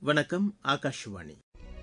வணக்கம் ஆகாஷவாணி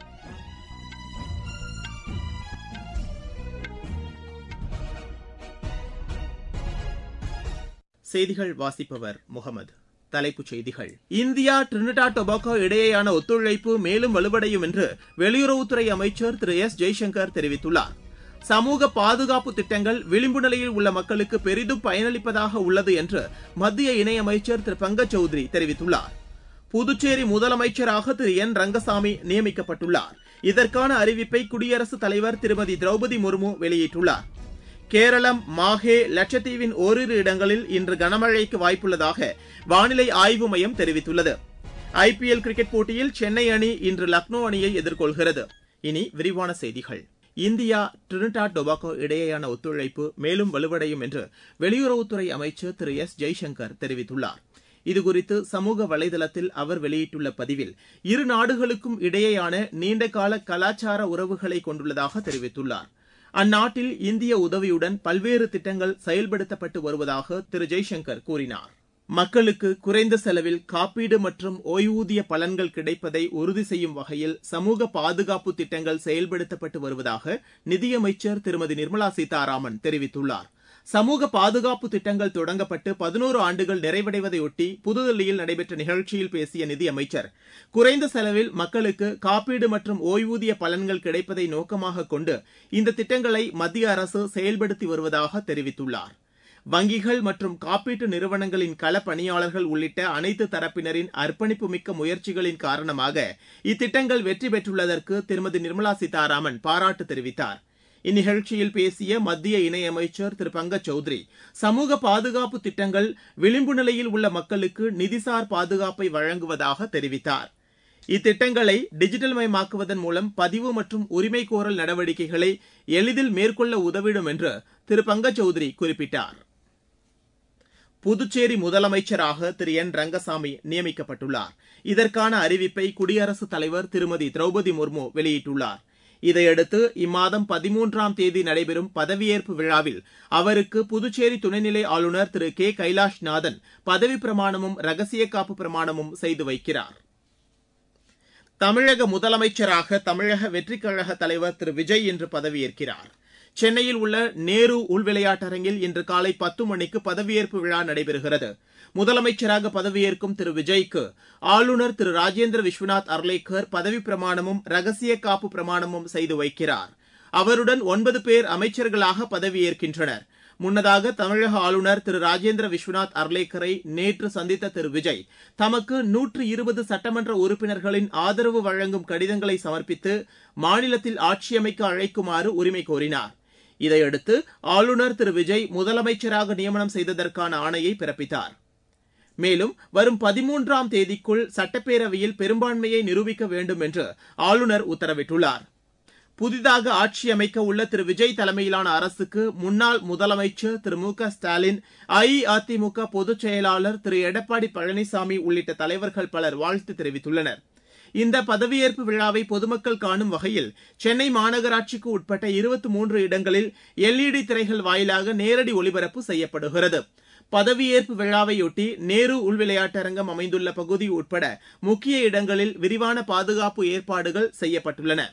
செய்திகள் வாசிப்பவர் முகமது தலைப்புச் செய்திகள் இந்தியா டிரினிடா டொபாகோ இடையேயான ஒத்துழைப்பு மேலும் வலுவடையும் என்று வெளியுறவுத்துறை அமைச்சர் திரு எஸ் ஜெய்சங்கர் தெரிவித்துள்ளார் சமூக பாதுகாப்பு திட்டங்கள் விளிம்பு நிலையில் உள்ள மக்களுக்கு பெரிதும் பயனளிப்பதாக உள்ளது என்று மத்திய இணையமைச்சர் திரு பங்கஜ் சௌத்ரி தெரிவித்துள்ளார் புதுச்சேரி முதலமைச்சராக திரு என் ரங்கசாமி நியமிக்கப்பட்டுள்ளார் இதற்கான அறிவிப்பை குடியரசுத் தலைவர் திருமதி திரௌபதி முர்மு வெளியிட்டுள்ளார் கேரளம் மாஹே லட்சத்தீவின் ஓரிரு இடங்களில் இன்று கனமழைக்கு வாய்ப்புள்ளதாக வானிலை ஆய்வு மையம் தெரிவித்துள்ளது ஐபிஎல் கிரிக்கெட் போட்டியில் சென்னை அணி இன்று லக்னோ அணியை எதிர்கொள்கிறது இனி விரிவான செய்திகள் இந்தியா டிரினிடா டொபாகோ இடையேயான ஒத்துழைப்பு மேலும் வலுவடையும் என்று வெளியுறவுத்துறை அமைச்சர் திரு எஸ் ஜெய்சங்கர் தெரிவித்துள்ளார் இதுகுறித்து சமூக வலைதளத்தில் அவர் வெளியிட்டுள்ள பதிவில் இரு நாடுகளுக்கும் இடையேயான நீண்டகால கலாச்சார உறவுகளை கொண்டுள்ளதாக தெரிவித்துள்ளார் அந்நாட்டில் இந்திய உதவியுடன் பல்வேறு திட்டங்கள் செயல்படுத்தப்பட்டு வருவதாக திரு ஜெய்சங்கர் கூறினார் மக்களுக்கு குறைந்த செலவில் காப்பீடு மற்றும் ஓய்வூதிய பலன்கள் கிடைப்பதை உறுதி செய்யும் வகையில் சமூக பாதுகாப்பு திட்டங்கள் செயல்படுத்தப்பட்டு வருவதாக நிதியமைச்சர் திருமதி நிர்மலா சீதாராமன் தெரிவித்துள்ளார் சமூக பாதுகாப்பு திட்டங்கள் தொடங்கப்பட்டு பதினோரு ஆண்டுகள் நிறைவடைவதையொட்டி புதுதில்லியில் நடைபெற்ற நிகழ்ச்சியில் பேசிய நிதியமைச்சர் குறைந்த செலவில் மக்களுக்கு காப்பீடு மற்றும் ஓய்வூதிய பலன்கள் கிடைப்பதை நோக்கமாக கொண்டு இந்த திட்டங்களை மத்திய அரசு செயல்படுத்தி வருவதாக தெரிவித்துள்ளார் வங்கிகள் மற்றும் காப்பீட்டு நிறுவனங்களின் கள பணியாளர்கள் உள்ளிட்ட அனைத்து தரப்பினரின் அர்ப்பணிப்பு மிக்க முயற்சிகளின் காரணமாக இத்திட்டங்கள் வெற்றி பெற்றுள்ளதற்கு திருமதி நிர்மலா சீதாராமன் பாராட்டு தெரிவித்தார் இந்நிகழ்ச்சியில் பேசிய மத்திய இணையமைச்சர் திரு பங்கஜ் சௌத்ரி சமூக பாதுகாப்பு திட்டங்கள் விளிம்பு நிலையில் உள்ள மக்களுக்கு நிதிசார் பாதுகாப்பை வழங்குவதாக தெரிவித்தார் இத்திட்டங்களை டிஜிட்டல் மயமாக்குவதன் மூலம் பதிவு மற்றும் உரிமை கோரல் நடவடிக்கைகளை எளிதில் மேற்கொள்ள உதவிடும் என்று திரு பங்கஜ் சௌத்ரி குறிப்பிட்டார் புதுச்சேரி முதலமைச்சராக திரு என் ரங்கசாமி நியமிக்கப்பட்டுள்ளார் இதற்கான அறிவிப்பை குடியரசுத் தலைவர் திருமதி திரௌபதி முர்மு வெளியிட்டுள்ளார் இதையடுத்து இம்மாதம் பதிமூன்றாம் தேதி நடைபெறும் பதவியேற்பு விழாவில் அவருக்கு புதுச்சேரி துணைநிலை ஆளுநர் திரு கே கைலாஷ்நாதன் பதவி பிரமாணமும் ரகசிய காப்பு பிரமாணமும் செய்து வைக்கிறார் தமிழக முதலமைச்சராக தமிழக வெற்றிக் கழக தலைவர் திரு விஜய் இன்று பதவியேற்கிறார் சென்னையில் உள்ள நேரு உள்விளையாட்டரங்கில் இன்று காலை பத்து மணிக்கு பதவியேற்பு விழா நடைபெறுகிறது முதலமைச்சராக பதவியேற்கும் திரு விஜய்க்கு ஆளுநர் திரு ராஜேந்திர விஸ்வநாத் அர்லேக்கர் பதவி பிரமாணமும் ரகசிய காப்பு பிரமாணமும் செய்து வைக்கிறார் அவருடன் ஒன்பது பேர் அமைச்சர்களாக பதவியேற்கின்றனர் முன்னதாக தமிழக ஆளுநர் திரு ராஜேந்திர விஸ்வநாத் அர்லேக்கரை நேற்று சந்தித்த திரு விஜய் தமக்கு நூற்று இருபது சட்டமன்ற உறுப்பினர்களின் ஆதரவு வழங்கும் கடிதங்களை சமர்ப்பித்து மாநிலத்தில் ஆட்சியமைக்க அழைக்குமாறு உரிமை கோரினார் இதையடுத்து ஆளுநர் திரு விஜய் முதலமைச்சராக நியமனம் செய்ததற்கான ஆணையை பிறப்பித்தார் மேலும் வரும் பதிமூன்றாம் தேதிக்குள் சட்டப்பேரவையில் பெரும்பான்மையை நிரூபிக்க வேண்டும் என்று ஆளுநர் உத்தரவிட்டுள்ளார் புதிதாக ஆட்சி அமைக்க உள்ள திரு விஜய் தலைமையிலான அரசுக்கு முன்னாள் முதலமைச்சர் திரு மு க ஸ்டாலின் அஇஅதிமுக பொதுச் செயலாளர் திரு எடப்பாடி பழனிசாமி உள்ளிட்ட தலைவர்கள் பலர் வாழ்த்து தெரிவித்துள்ளனர் இந்த பதவியேற்பு விழாவை பொதுமக்கள் காணும் வகையில் சென்னை மாநகராட்சிக்கு உட்பட்ட இருபத்தி மூன்று இடங்களில் எல்இடி திரைகள் வாயிலாக நேரடி ஒளிபரப்பு செய்யப்படுகிறது பதவியேற்பு விழாவையொட்டி நேரு உள்விளையாட்டரங்கம் அமைந்துள்ள பகுதி உட்பட முக்கிய இடங்களில் விரிவான பாதுகாப்பு ஏற்பாடுகள் செய்யப்பட்டுள்ளன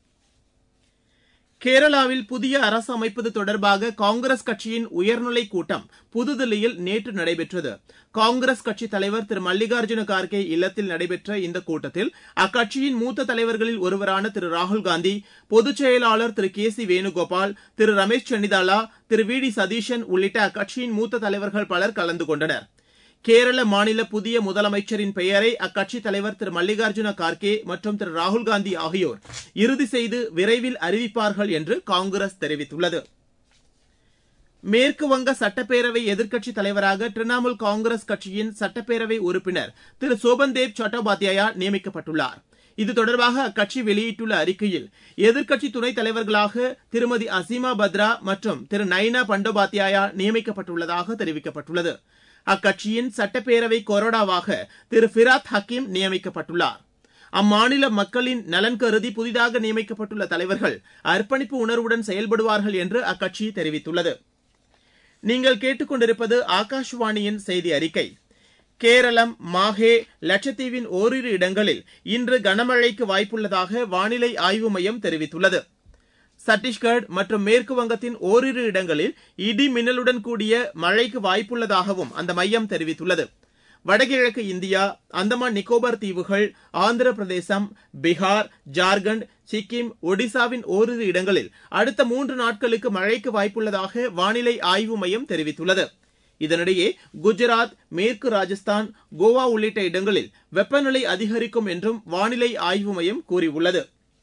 கேரளாவில் புதிய அரசு அமைப்பது தொடர்பாக காங்கிரஸ் கட்சியின் உயர்நிலைக் கூட்டம் புதுதில்லியில் நேற்று நடைபெற்றது காங்கிரஸ் கட்சித் தலைவர் திரு மல்லிகார்ஜுன கார்கே இல்லத்தில் நடைபெற்ற இந்த கூட்டத்தில் அக்கட்சியின் மூத்த தலைவர்களில் ஒருவரான திரு ராகுல்காந்தி பொதுச் செயலாளர் திரு கே சி வேணுகோபால் திரு ரமேஷ் சென்னிதாலா திரு வி டி சதீஷன் உள்ளிட்ட அக்கட்சியின் மூத்த தலைவர்கள் பலர் கலந்து கொண்டனர் கேரள மாநில புதிய முதலமைச்சரின் பெயரை அக்கட்சித் தலைவர் திரு மல்லிகார்ஜுன கார்கே மற்றும் திரு ராகுல்காந்தி ஆகியோர் இறுதி செய்து விரைவில் அறிவிப்பார்கள் என்று காங்கிரஸ் தெரிவித்துள்ளது மேற்கு வங்க சட்டப்பேரவை எதிர்க்கட்சித் தலைவராக திரிணாமுல் காங்கிரஸ் கட்சியின் சட்டப்பேரவை உறுப்பினர் திரு சோபன்தேவ் சட்டோபாத்யாயா நியமிக்கப்பட்டுள்ளார் இது தொடர்பாக அக்கட்சி வெளியிட்டுள்ள அறிக்கையில் எதிர்க்கட்சி துணைத் தலைவர்களாக திருமதி அசீமா பத்ரா மற்றும் திரு நைனா பண்டோபாத்யாயா நியமிக்கப்பட்டுள்ளதாக தெரிவிக்கப்பட்டுள்ளது அக்கட்சியின் சட்டப்பேரவை கொறடாவாக திரு ஃபிராத் ஹக்கீம் நியமிக்கப்பட்டுள்ளார் அம்மாநில மக்களின் நலன் கருதி புதிதாக நியமிக்கப்பட்டுள்ள தலைவர்கள் அர்ப்பணிப்பு உணர்வுடன் செயல்படுவார்கள் என்று அக்கட்சி தெரிவித்துள்ளது நீங்கள் கேட்டுக்கொண்டிருப்பது ஆகாஷ்வாணியின் செய்தி அறிக்கை கேரளம் மாஹே லட்சத்தீவின் ஓரிரு இடங்களில் இன்று கனமழைக்கு வாய்ப்புள்ளதாக வானிலை ஆய்வு மையம் தெரிவித்துள்ளது சத்தீஸ்கர் மற்றும் மேற்கு வங்கத்தின் ஓரிரு இடங்களில் இடி மின்னலுடன் கூடிய மழைக்கு வாய்ப்புள்ளதாகவும் அந்த மையம் தெரிவித்துள்ளது வடகிழக்கு இந்தியா அந்தமான் நிக்கோபார் தீவுகள் ஆந்திர பிரதேசம் பீகார் ஜார்க்கண்ட் சிக்கிம் ஒடிசாவின் ஓரிரு இடங்களில் அடுத்த மூன்று நாட்களுக்கு மழைக்கு வாய்ப்புள்ளதாக வானிலை ஆய்வு மையம் தெரிவித்துள்ளது இதனிடையே குஜராத் மேற்கு ராஜஸ்தான் கோவா உள்ளிட்ட இடங்களில் வெப்பநிலை அதிகரிக்கும் என்றும் வானிலை ஆய்வு மையம் கூறியுள்ளது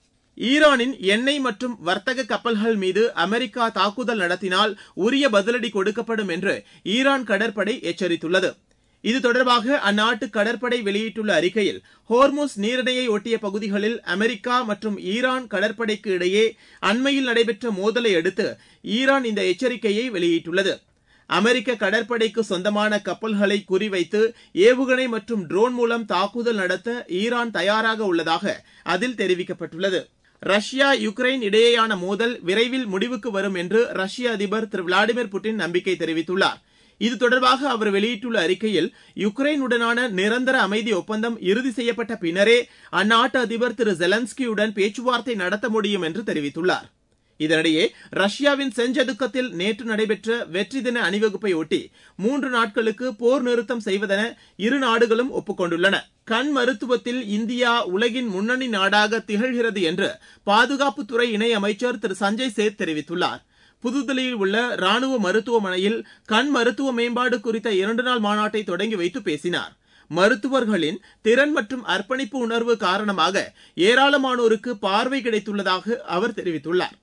ஈரானின் எண்ணெய் மற்றும் வர்த்தக கப்பல்கள் மீது அமெரிக்கா தாக்குதல் நடத்தினால் உரிய பதிலடி கொடுக்கப்படும் என்று ஈரான் கடற்படை எச்சரித்துள்ளது இது தொடர்பாக அந்நாட்டு கடற்படை வெளியிட்டுள்ள அறிக்கையில் ஹோர்முஸ் நீரிணையை ஒட்டிய பகுதிகளில் அமெரிக்கா மற்றும் ஈரான் கடற்படைக்கு இடையே அண்மையில் நடைபெற்ற மோதலை அடுத்து ஈரான் இந்த எச்சரிக்கையை வெளியிட்டுள்ளது அமெரிக்க கடற்படைக்கு சொந்தமான கப்பல்களை குறிவைத்து ஏவுகணை மற்றும் ட்ரோன் மூலம் தாக்குதல் நடத்த ஈரான் தயாராக உள்ளதாக அதில் தெரிவிக்கப்பட்டுள்ளது ரஷ்யா யுக்ரைன் இடையேயான மோதல் விரைவில் முடிவுக்கு வரும் என்று ரஷ்ய அதிபர் திரு விளாடிமிர் புட்டின் நம்பிக்கை தெரிவித்துள்ளார் இது தொடர்பாக அவர் வெளியிட்டுள்ள அறிக்கையில் யுக்ரைனுடனான நிரந்தர அமைதி ஒப்பந்தம் இறுதி செய்யப்பட்ட பின்னரே அந்நாட்டு அதிபர் திரு ஜெலன்ஸ்கியுடன் பேச்சுவார்த்தை நடத்த முடியும் என்று தெரிவித்துள்ளார் இதனிடையே ரஷ்யாவின் செஞ்சதுக்கத்தில் நேற்று நடைபெற்ற வெற்றி தின அணிவகுப்பை ஒட்டி மூன்று நாட்களுக்கு போர் நிறுத்தம் செய்வதென இரு நாடுகளும் ஒப்புக்கொண்டுள்ளன கண் மருத்துவத்தில் இந்தியா உலகின் முன்னணி நாடாக திகழ்கிறது என்று பாதுகாப்புத்துறை இணை அமைச்சர் திரு சஞ்சய் சேத் தெரிவித்துள்ளார் புதுதில்லியில் உள்ள ராணுவ மருத்துவமனையில் கண் மருத்துவ மேம்பாடு குறித்த இரண்டு நாள் மாநாட்டை தொடங்கி வைத்து பேசினார் மருத்துவர்களின் திறன் மற்றும் அர்ப்பணிப்பு உணர்வு காரணமாக ஏராளமானோருக்கு பார்வை கிடைத்துள்ளதாக அவர் தெரிவித்துள்ளார்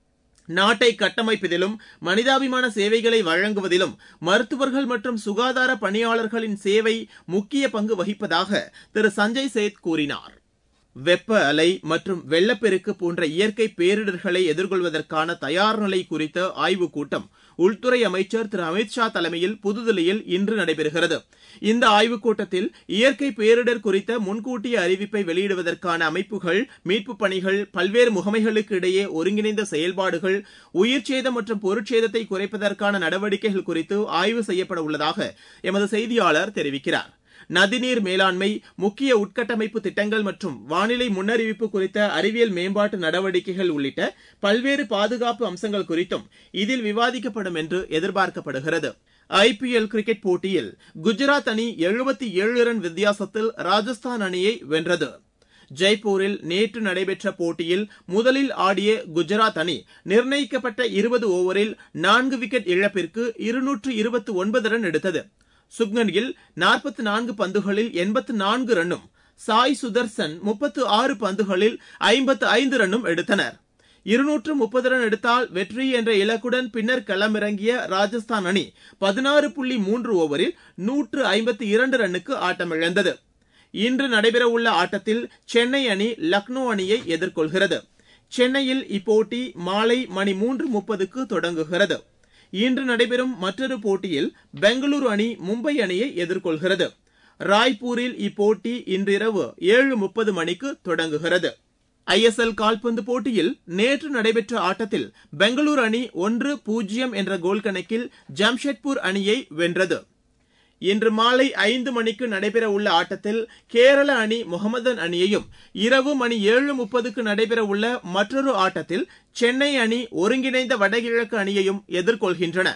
நாட்டை கட்டமைப்பதிலும் மனிதாபிமான சேவைகளை வழங்குவதிலும் மருத்துவர்கள் மற்றும் சுகாதார பணியாளர்களின் சேவை முக்கிய பங்கு வகிப்பதாக திரு சஞ்சய் சேத் கூறினார் வெப்ப அலை மற்றும் வெள்ளப்பெருக்கு போன்ற இயற்கை பேரிடர்களை எதிர்கொள்வதற்கான தயார் நிலை குறித்த ஆய்வுக் கூட்டம் உள்துறை அமைச்சர் திரு அமித் ஷா தலைமையில் புதுதில்லியில் இன்று நடைபெறுகிறது இந்த ஆய்வுக் கூட்டத்தில் இயற்கை பேரிடர் குறித்த முன்கூட்டிய அறிவிப்பை வெளியிடுவதற்கான அமைப்புகள் மீட்புப் பணிகள் பல்வேறு முகமைகளுக்கு இடையே ஒருங்கிணைந்த செயல்பாடுகள் உயிர்ச்சேதம் மற்றும் பொருட்சேதத்தை குறைப்பதற்கான நடவடிக்கைகள் குறித்து ஆய்வு செய்யப்பட உள்ளதாக எமது செய்தியாளர் தெரிவிக்கிறார் நதிநீர் மேலாண்மை முக்கிய உட்கட்டமைப்பு திட்டங்கள் மற்றும் வானிலை முன்னறிவிப்பு குறித்த அறிவியல் மேம்பாட்டு நடவடிக்கைகள் உள்ளிட்ட பல்வேறு பாதுகாப்பு அம்சங்கள் குறித்தும் இதில் விவாதிக்கப்படும் என்று எதிர்பார்க்கப்படுகிறது ஐபிஎல் கிரிக்கெட் போட்டியில் குஜராத் அணி எழுபத்தி ஏழு ரன் வித்தியாசத்தில் ராஜஸ்தான் அணியை வென்றது ஜெய்ப்பூரில் நேற்று நடைபெற்ற போட்டியில் முதலில் ஆடிய குஜராத் அணி நிர்ணயிக்கப்பட்ட இருபது ஓவரில் நான்கு விக்கெட் இழப்பிற்கு இருநூற்று இருபத்தி ஒன்பது ரன் எடுத்தது சுப்மன் கில் நாற்பத்தி நான்கு பந்துகளில் எண்பத்து நான்கு ரன்னும் சாய் சுதர்சன் முப்பத்து ஆறு பந்துகளில் ஐம்பத்து ஐந்து ரன்னும் எடுத்தனர் இருநூற்று முப்பது ரன் எடுத்தால் வெற்றி என்ற இலக்குடன் பின்னர் களமிறங்கிய ராஜஸ்தான் அணி பதினாறு புள்ளி மூன்று ஓவரில் நூற்று ஐம்பத்தி இரண்டு ரன்னுக்கு ஆட்டமிழந்தது இன்று நடைபெறவுள்ள ஆட்டத்தில் சென்னை அணி லக்னோ அணியை எதிர்கொள்கிறது சென்னையில் இப்போட்டி மாலை மணி மூன்று முப்பதுக்கு தொடங்குகிறது இன்று நடைபெறும் மற்றொரு போட்டியில் பெங்களூரு அணி மும்பை அணியை எதிர்கொள்கிறது ராய்ப்பூரில் இப்போட்டி இன்றிரவு ஏழு முப்பது மணிக்கு தொடங்குகிறது ஐஎஸ்எல் கால்பந்து போட்டியில் நேற்று நடைபெற்ற ஆட்டத்தில் பெங்களூரு அணி ஒன்று பூஜ்ஜியம் என்ற கோல் கணக்கில் ஜம்ஷெட்பூர் அணியை வென்றது இன்று மாலை ஐந்து மணிக்கு நடைபெறவுள்ள ஆட்டத்தில் கேரள அணி முகமதன் அணியையும் இரவு மணி ஏழு முப்பதுக்கு நடைபெறவுள்ள மற்றொரு ஆட்டத்தில் சென்னை அணி ஒருங்கிணைந்த வடகிழக்கு அணியையும் எதிர்கொள்கின்றன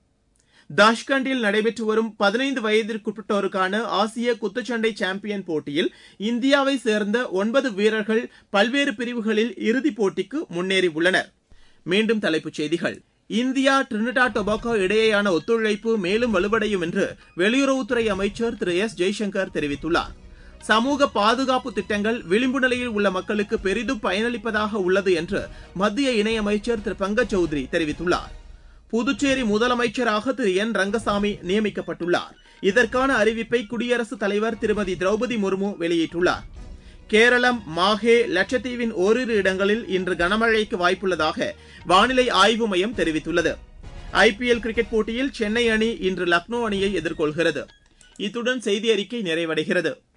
தாஷ்கண்டில் நடைபெற்று வரும் பதினைந்து வயதிற்குட்பட்டோருக்கான ஆசிய குத்துச்சண்டை சாம்பியன் போட்டியில் இந்தியாவை சேர்ந்த ஒன்பது வீரர்கள் பல்வேறு பிரிவுகளில் இறுதிப் போட்டிக்கு முன்னேறியுள்ளனர் மீண்டும் தலைப்புச் செய்திகள் இந்தியா டிரினிடா டொபாகோ இடையேயான ஒத்துழைப்பு மேலும் வலுவடையும் என்று வெளியுறவுத்துறை அமைச்சர் திரு எஸ் ஜெய்சங்கர் தெரிவித்துள்ளார் சமூக பாதுகாப்பு திட்டங்கள் விளிம்பு நிலையில் உள்ள மக்களுக்கு பெரிதும் பயனளிப்பதாக உள்ளது என்று மத்திய இணையமைச்சர் திரு பங்கஜ் சௌத்ரி தெரிவித்துள்ளார் புதுச்சேரி முதலமைச்சராக திரு என் ரங்கசாமி நியமிக்கப்பட்டுள்ளார் இதற்கான அறிவிப்பை குடியரசுத் தலைவர் திருமதி திரௌபதி முர்மு வெளியிட்டுள்ளார் கேரளம் மாஹே லட்சத்தீவின் ஓரிரு இடங்களில் இன்று கனமழைக்கு வாய்ப்புள்ளதாக வானிலை ஆய்வு மையம் தெரிவித்துள்ளது ஐபிஎல் கிரிக்கெட் போட்டியில் சென்னை அணி இன்று லக்னோ அணியை எதிர்கொள்கிறது இத்துடன் செய்தி அறிக்கை நிறைவடைகிறது